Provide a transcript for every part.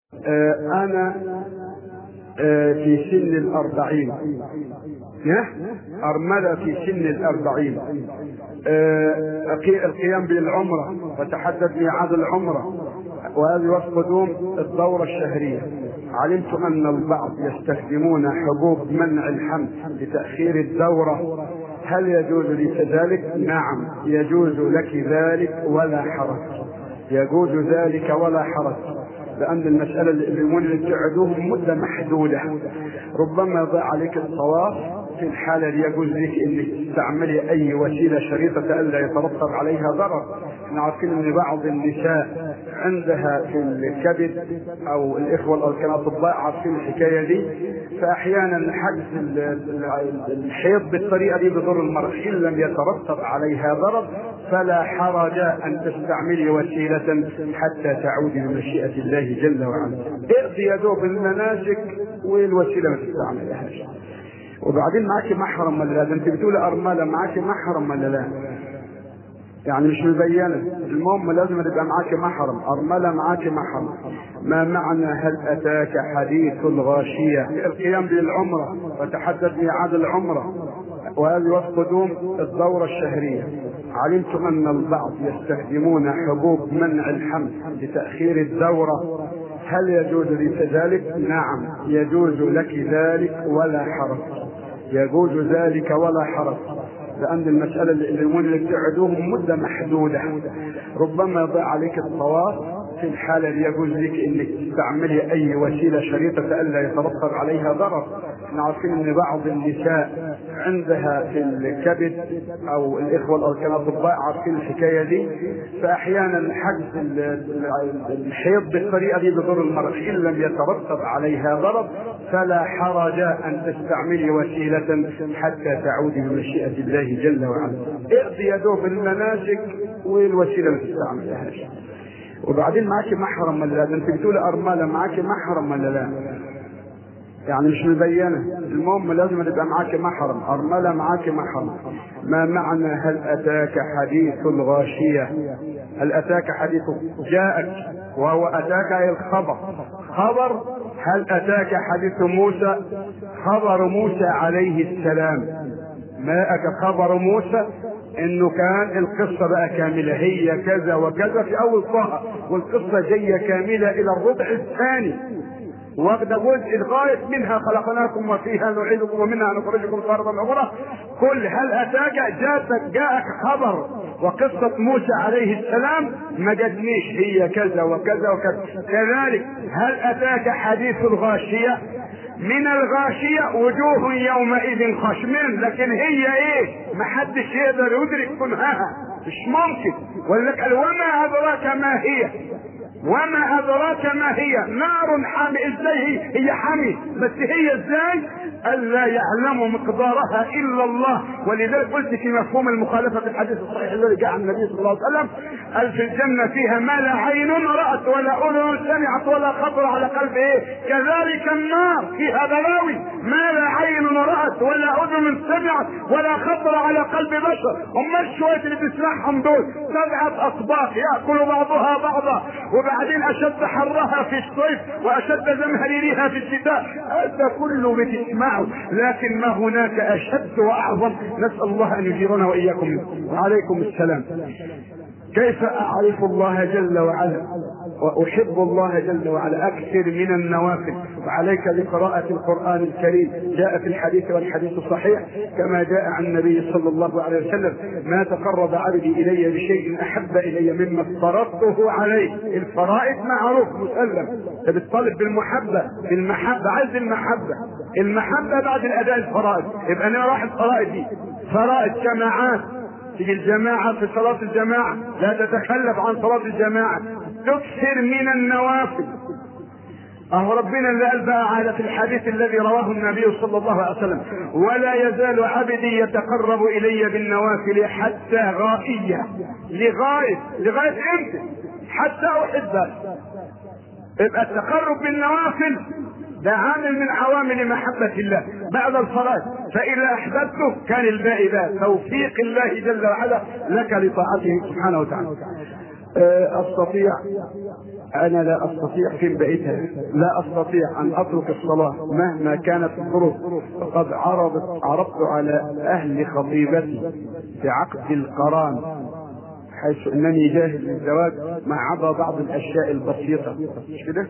آه أنا آه في سن الأربعين أرملة في سن الأربعين آه القيام بالعمرة وتحدد ميعاد العمرة وهذه وقت قدوم الدورة الشهرية علمت أن البعض يستخدمون حبوب منع الحمل لتأخير الدورة هل يجوز لي ذلك؟ نعم يجوز لك ذلك ولا حرج يجوز ذلك ولا حرج لأن المسألة اللي اللي تعدوهم مدة محدودة ربما يضيع عليك الطواف في الحالة دي يجوز لك انك تستعملي اي وسيلة شريطة الا يترتب عليها ضرر احنا عارفين ان بعض النساء عندها في الكبد او الاخوة الاطباء عارفين الحكاية دي فاحيانا حجز الحيض بالطريقة دي بضر المرأة ان لم يترتب عليها ضرر فلا حرج ان تستعملي وسيلة حتى تعودي بمشيئة الله جل وعلا اقضي يا دوب المناسك والوسيلة ما تستعملهاش وبعدين معاكي محرم ولا لا؟ ده انت بتقولي ارمله معاكي محرم ولا لا؟ يعني مش مبينه المهم لازم يبقى معاكي محرم ارمله معاكي محرم ما معنى هل اتاك حديث الغاشيه القيام بالعمره وتحدد ميعاد العمره وهذه وقت قدوم الدوره الشهريه علمت ان البعض يستخدمون حبوب منع الحمل لتاخير الدوره هل يجوز لي ذلك؟ نعم يجوز لك ذلك ولا حرج يجوز ذلك ولا حرج لأن المسألة اللي تعدوهم مدة محدودة ربما يضيع عليك الطواف في الحالة دي يجوز لك انك تستعملي اي وسيلة شريطة الا يترتب عليها ضرر احنا عارفين ان بعض النساء عندها في الكبد او الاخوة الاطباء عارفين الحكاية دي فاحيانا حجز الحيض بالطريقة دي بضر المرأة ان لم يترتب عليها ضرر فلا حرج ان تستعملي وسيلة حتى تعودي بمشيئة الله جل وعلا اقضي يا دوب المناسك والوسيلة ما تستعملهاش وبعدين معاكي محرم ولا لا؟ ده انت بتقولي ارمله معاكي محرم ولا لا؟ يعني مش مبينه المهم لازم يبقى معاكي محرم ارمله معاكي محرم ما معنى هل اتاك حديث الغاشيه هل اتاك حديث جاءك وهو اتاك اي الخبر خبر هل اتاك حديث موسى خبر موسى عليه السلام ما أتى خبر موسى انه كان القصه بقى كامله هي كذا وكذا في اول طه والقصه جايه كامله الى الربع الثاني واخده جزء لغايه منها خلقناكم وفيها نعيدكم ومنها نخرجكم تارة اخرى كل هل اتاك جاءك جاءك خبر وقصة موسى عليه السلام ما جدنيش هي كذا وكذا وكذا كذلك هل اتاك حديث الغاشية من الغاشية وجوه يومئذ خشمين لكن هي ايه محدش يقدر يدرك كنهاها مش ممكن ولك وما ادراك ما هي وما ادراك ما هي نار حامي ازاي هي حامي بس هي ازاي الا يعلم مقدارها الا الله ولذلك قلت في مفهوم المخالفه في الحديث الصحيح الذي جاء عن النبي صلى الله عليه وسلم قال في الجنه فيها ما لا عين رات ولا اذن سمعت ولا خطر على قلب ايه كذلك النار فيها بلاوي ما لا عين رات ولا اذن سمعت ولا خطر على قلب بشر هم الشويه اللي بتسمعهم دول سبعه اطباق ياكل بعضها بعضا وبعدين اشد حرها في الصيف واشد زمهريرها في الشتاء هذا كله بتسمعه لكن ما هناك اشد واعظم نسال الله ان يجيرنا واياكم وعليكم السلام كيف اعرف الله جل وعلا واحب الله جل وعلا اكثر من النوافل وعليك بقراءة القرآن الكريم جاء في الحديث والحديث صحيح كما جاء عن النبي صلى الله عليه وسلم ما تقرب عبدي الي بشيء احب الي مما افترضته عليه الفرائض معروف مسلم انت بتطالب بالمحبة بالمحبة عايز المحبة المحبة بعد الاداء الفرائض يبقى انا راح الفرائض دي فرائض جماعات تيجي الجماعة في صلاة الجماعة لا تتخلف عن صلاة الجماعة تكثر من النوافل اهو ربنا اللي قال بقى على في الحديث الذي رواه النبي صلى الله عليه وسلم ولا يزال عبدي يتقرب الي بالنوافل حتى غائية لغاية لغاية امتى حتى احبه يبقى التقرب بالنوافل ده عامل من عوامل محبة الله بعد الصلاة فإذا أحببته كان الباقي بقى توفيق الله جل وعلا لك لطاعته سبحانه وتعالى أستطيع انا لا استطيع في بقيتها لا استطيع ان اترك الصلاه مهما كانت الظروف فقد عرضت عرضت على اهل خطيبتي بعقد القران حيث انني جاهز للزواج ما عدا بعض الاشياء البسيطه مش كده؟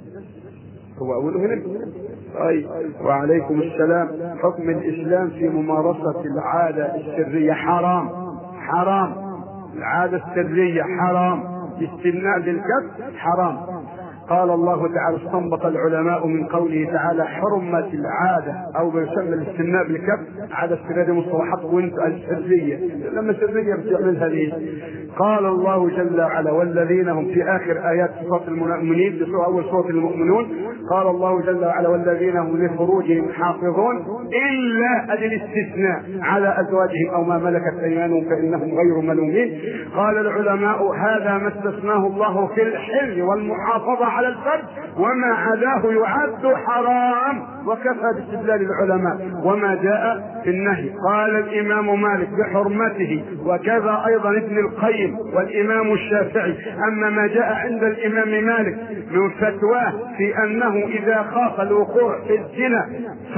هو أوله هنا طيب وعليكم السلام حكم الإسلام في ممارسة العادة السرية حرام حرام العادة السرية حرام باستثناء بالكف حرام قال الله تعالى استنبط العلماء من قوله تعالى حرمة العادة أو ما يسمى الاستثناء بالكف عادة السرية مصطلحات وانت السرية لما السرية بتعملها ليه؟ قال الله جل وعلا والذين هم في آخر آيات سورة المؤمنين في سورة أول سورة المؤمنون قال الله جل وعلا والذين هم لفروجهم حافظون إلا أدي الاستثناء على أزواجهم أو ما ملكت أيمانهم فإنهم غير ملومين قال العلماء هذا ما استثناه الله في الحل والمحافظة على الفرد وما عداه يعد حرام وكفى باستدلال العلماء وما جاء في النهي قال الامام مالك بحرمته وكذا ايضا ابن القيم والامام الشافعي اما ما جاء عند الامام مالك من فتواه في انه اذا خاف الوقوع في الزنا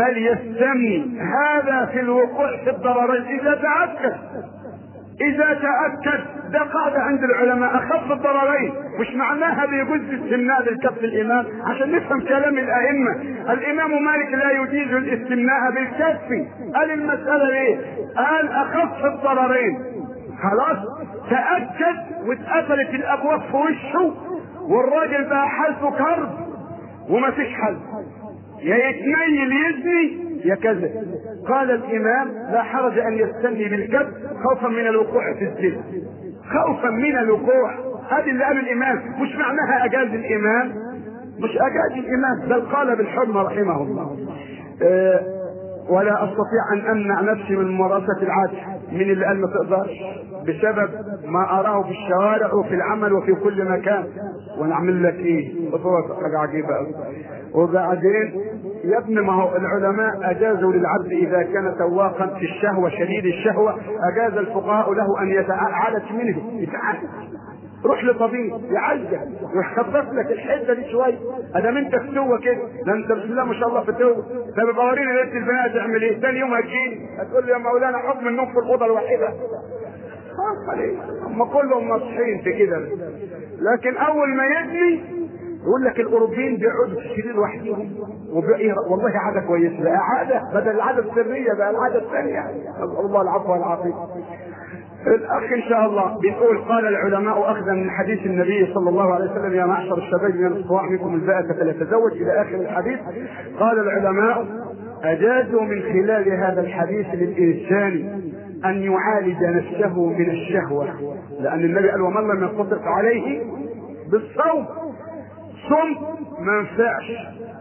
فليستمني هذا في الوقوع في الضررين اذا تاكد اذا تاكد ده قاعده عند العلماء اخف الضررين مش معناها بيجوز الاستمناء بالكف الامام عشان نفهم كلام الائمه الامام مالك لا يجيز الاستمناء بالكف قال المساله ليه قال اخف الضررين خلاص تاكد واتقفلت الابواب في وشه والراجل بقى حالته كرب ومفيش حل يا يتنيل يزني يا كذا قال الامام لا حرج ان يستني بالكذب خوفا من الوقوع في الزنا خوفا من الوقوع هذه اللي قال الامام مش معناها اجاز الامام مش اجاز الامام بل قال بالحرمه رحمه الله أه ولا استطيع ان امنع نفسي من ممارسه العاده من اللي قال ما تقدرش بسبب ما اراه في الشوارع وفي العمل وفي كل مكان وانا اعمل لك ايه بصوت حاجه عجيبه قوي وبعدين يا ابني ما هو العلماء اجازوا للعبد اذا كان سواقا في الشهوه شديد الشهوه اجاز الفقهاء له ان يتعالج منه يتعالج روح لطبيب يعالجك ويخفف لك الحده دي شويه ادام انت فتوه كده ده انت بسم الله ما شاء الله فتوه طب يبقى وريني ليله البنات تعمل ايه؟ ثاني يوم هتجيني هتقول لي يا مولانا حكم النوم في الاوضه الواحده خلاص عليك هم كلهم ناصحين في كده لكن اول ما يبني يقول لك الاوروبيين بيقعدوا في السرير لوحدهم وبقى والله عاده كويسه بقى عاده بدل العاده السريه بقى العاده الثانيه نسال الله العفو والعافيه الاخ ان شاء الله بيقول قال العلماء اخذا من حديث النبي صلى الله عليه وسلم يا معشر الشباب من استطاع منكم الباءة فليتزوج الى اخر الحديث قال العلماء اجازوا من خلال هذا الحديث للانسان ان يعالج نفسه من الشهوه لان النبي قال ومن لم يستطع عليه بالصوم صم ما ينفعش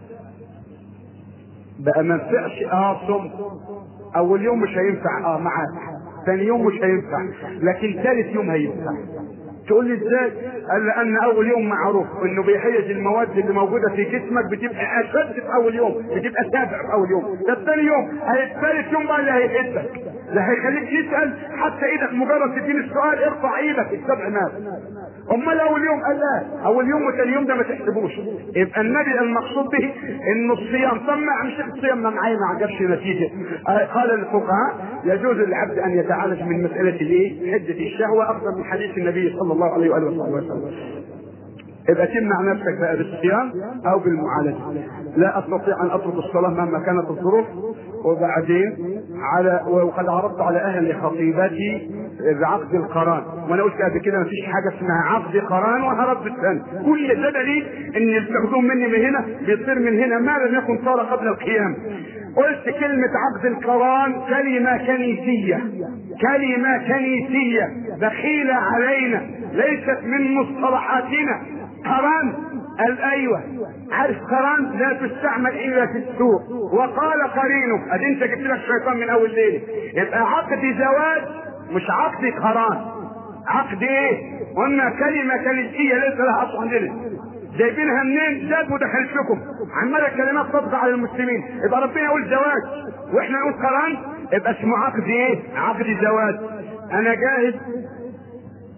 بقى ما ينفعش اه صم اول يوم مش هينفع اه معاك ثاني يوم مش هينفع لكن ثالث يوم هينفع تقول لي ازاي؟ قال لان اول يوم معروف انه بيحيز المواد اللي موجوده في جسمك بتبقى اشد في اول يوم بتبقى سابع في اول يوم ده الثاني يوم الثالث يوم بقى اللي هيحدك اللي هيخليك تسال حتى ايدك مجرد تديني السؤال ارفع ايدك السبع مات امال اول يوم قال لا اول يوم وثاني يوم ده ما تحسبوش يبقى النبي المقصود به انه الصيام طمع مش الصيام ما معايا ما عجبش نتيجه قال الفقهاء يجوز للعبد ان يتعالج من مساله الايه؟ حده الشهوه افضل من حديث النبي صلى الله عليه واله وصحبه وسلم يبقى تمنع نفسك بقى بالصيام او بالمعالجه لا استطيع ان اترك الصلاه مهما كانت الظروف وبعدين على وقد عرضت على اهل خطيبتي بعقد القران وانا قلت قبل كده مفيش حاجه اسمها عقد قران وهرب الثاني كل ده دليل ان الحكم مني من هنا بيصير من هنا ما لم يكن صار قبل القيام قلت كلمة عقد القران كلمة كنيسية كلمة كنيسية دخيلة علينا ليست من مصطلحاتنا قران قال ايوه عارف قران لا تستعمل الا في السوق وقال قرينه ادي انت جبت لك شيطان من اول ليله يبقى عقد زواج مش عقد قران عقد ايه قلنا كلمه كنيسيه ليس لها اصل عندنا جايبينها منين جاب ودخلت لكم عماله كلمات تطبع على المسلمين يبقى ربنا يقول زواج واحنا نقول قران يبقى اسمه عقد ايه عقد زواج انا جاهز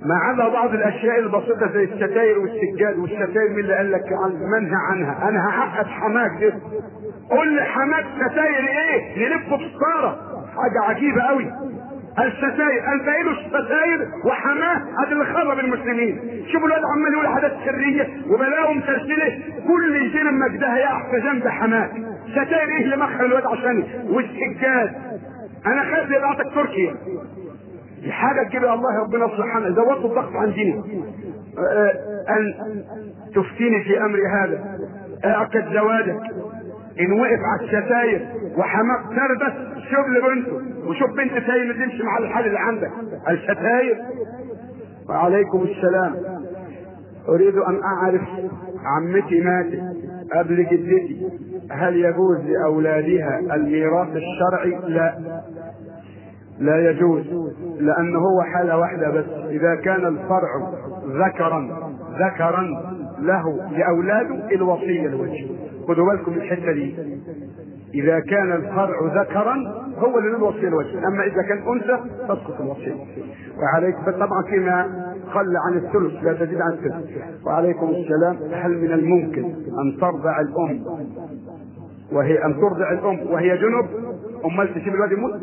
ما عدا بعض الاشياء البسيطه زي الستاير والسجاد والستاير من اللي قال لك منهى عنها انا هحقق حماك دي قول لي حماك ستاير ايه نلفه بستاره حاجه عجيبه قوي الستاير الباقي له الستاير وحماه هذا اللي خرب المسلمين شوفوا الواد عمال يقول حاجات سريه وبلاهم مسلسله كل شيء لما جدها يقع في جنب حماه ستاير ايه اللي مخر الواد عشاني والسجاد انا خايف يبعتك تركيا دي حاجه تجيب الله ربنا سبحانه زودت الضغط عن ديني ان تفتيني في امر هذا اعقد زواجك ان وقف على الستاير وحماك تربس شوف لبنته وشوف بنت تايم تمشي مع الحال اللي عندك الستاير وعليكم السلام اريد ان اعرف عمتي ماتت قبل جدتي هل يجوز لاولادها الميراث الشرعي لا لا يجوز لأن هو حالة واحدة بس إذا كان الفرع ذكرا ذكرا له لأولاده الوصية الوجه خدوا بالكم من الحتة دي إذا كان الفرع ذكرا هو اللي له الوصية الوجه أما إذا كان أنثى تسقط الوصية وعليكم طبعا فيما قل عن الثلث لا تزيد عن الثلث وعليكم السلام هل من الممكن أن ترضع الأم وهي أن ترضع الأم وهي جنب أمال تسيب الواد يموت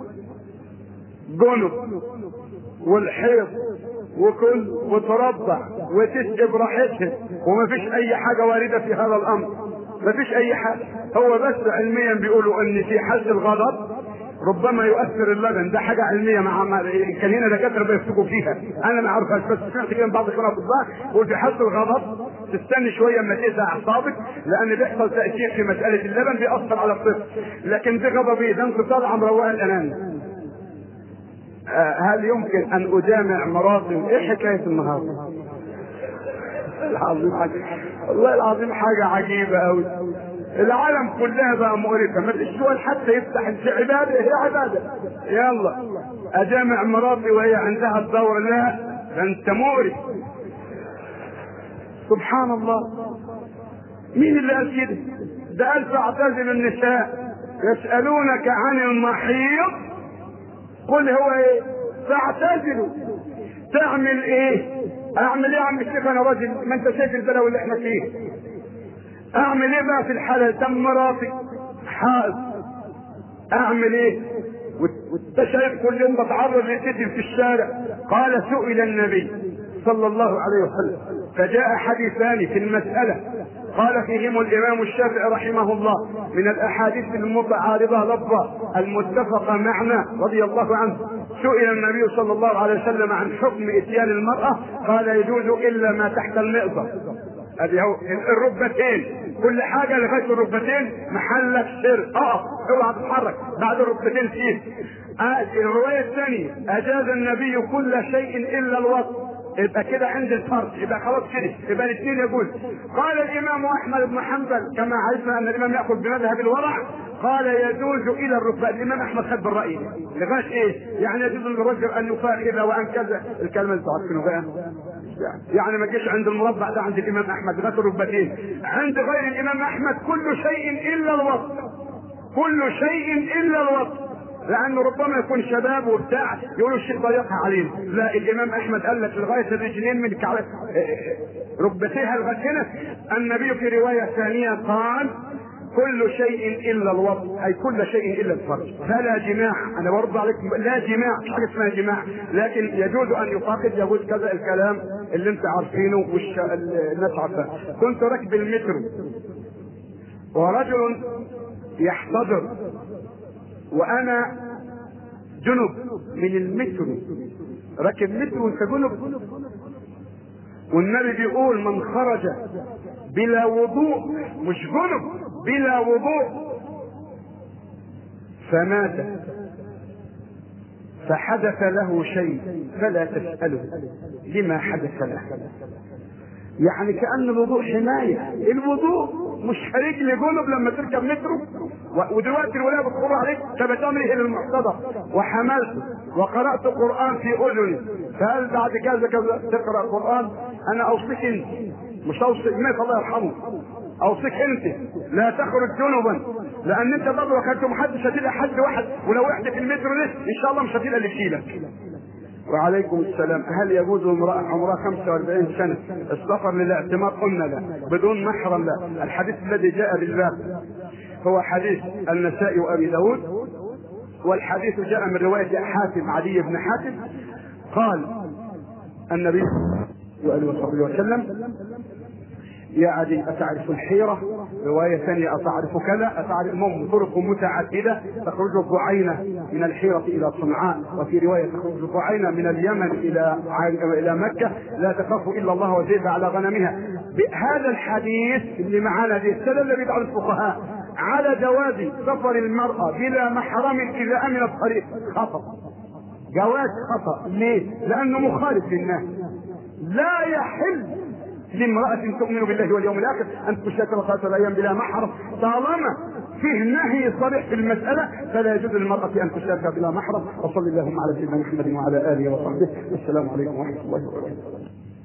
جنب والحيض وكل وترضع وتسقي براحتها ومفيش اي حاجه وارده في هذا الامر مفيش اي حاجه هو بس علميا بيقولوا ان في حالة الغضب ربما يؤثر اللبن ده حاجه علميه مع مع- كان هنا دكاتره بيفتكوا فيها انا ما اعرفهاش بس سمعت كده من بعض اخواننا الاطباء يقول في حاله الغضب تستني شويه اما تهدى اعصابك لان بيحصل تاثير في مساله اللبن بيأثر على الطفل لكن دي غضبي ده انقطاع عن رواء الانام آه، هل يمكن ان اجامع مراتي ايه حكايه النهارده؟ العظيم حاجة والله العظيم حاجة عجيبة أوي العالم كلها بقى مقرفة ما فيش دول حتى يفتح في عبادة هي عبادة يلا أجامع مراتي وهي عندها الدورة لا ده أنت مقرف سبحان الله مين اللي قال كده؟ ده قال فاعتزل النساء يسألونك عن المحيض قل هو ايه فاعتزلوا تعمل ايه اعمل ايه يا عم الشيخ انا راجل ما انت شايف البلاوي اللي احنا فيه اعمل ايه بقى في الحالة تم مراتي حائض اعمل ايه وت- وانت شايف كل يوم بتعرض للكذب في الشارع قال سئل النبي صلى الله عليه وسلم فجاء حديثان في المسألة قال فيهم الإمام الشافعي رحمه الله من الأحاديث المتعارضة لفظة المتفقة معنا رضي الله عنه سئل النبي صلى الله عليه وسلم عن حكم إتيان المرأة قال يجوز إلا ما تحت المئزر ادي هو الركبتين كل حاجه لغايه الركبتين محلك سر اقف اوعى تتحرك بعد الركبتين سير آه الروايه الثانيه اجاز النبي كل شيء الا الوطن يبقى كده عند الفرد يبقى خلاص كده يبقى الاثنين يجوز قال الامام احمد بن حنبل كما عرفنا ان الامام ياخذ بمذهب الورع قال يجوز الى الركبه الامام احمد خد بالراي ده. لغايه ايه؟ يعني يجوز للرجل ان يفاخذ وان كذا الكلمه اللي تعرفينه بقى يعني ما تجيش عند المربع ده عند الامام احمد لغايه الركبتين عند غير الامام احمد كل شيء الا الوسط كل شيء الا الوسط لانه ربما يكون شباب وبتاع يقولوا الشيء ضيقها علينا لا الامام احمد قال لك لغايه الرجلين من كعب ركبتيها لغايه هنا النبي في روايه ثانيه قال كل شيء الا الوضع اي كل شيء الا الفرج فلا جماع انا برد عليك لا جماع مش حاجه اسمها جماع لكن يجوز ان يفاقد يجوز كذا الكلام اللي انت عارفينه والش... الناس عارفاه كنت راكب المترو ورجل يحتضر وانا جنب من المترو راكب مترو وانت جنب والنبي بيقول من خرج بلا وضوء مش جنب بلا وضوء فمات فحدث له شيء فلا تسأله لما حدث له يعني كأن الوضوء حماية الوضوء مش خارج لي جنب لما تركب مترو و- ودلوقتي الولاية بتقول عليك ثبت امري الى المحتضر وحملت وقرأت قرآن في اذني فهل بعد كذا كذا تقرأ قرآن انا اوصيك انت مش اوصيك مات الله يرحمه اوصيك انت لا تخرج جنبا لان انت برضه كنت محدش هتلاقي حد واحد ولو وقعت في المترو ده ان شاء الله مش هتلاقي اللي يشيلك وعليكم السلام هل يجوز امرأة عمرها 45 سنة السفر للاعتمار قلنا لا بدون محرم لا الحديث الذي جاء بالباب هو حديث النسائي وابي داود والحديث جاء من رواية حاتم عدي بن حاتم قال النبي صلى الله عليه وسلم يا عدي أتعرف الحيرة رواية ثانية أتعرف كذا أتعرف المهم طرق متعددة تخرج الضعينة من الحيرة إلى صنعاء وفي رواية تخرج الضعينة من اليمن إلى إلى مكة لا تخاف إلا الله وزيد على غنمها بهذا الحديث اللي معانا دي استدل بعض الفقهاء على جواز سفر المرأة بلا محرم إذا أمن الطريق خطأ جواز خطأ ليه؟ لأنه مخالف للناس لا يحل لامرأة تؤمن بالله واليوم الآخر أن تشاكل ثلاثة أيام بلا محرم طالما فيه نهي صريح في المسألة فلا يجوز للمرأة أن تشاكل بلا محرم وصلى اللهم على سيدنا محمد وعلى آله وصحبه والسلام عليكم ورحمة الله وبركاته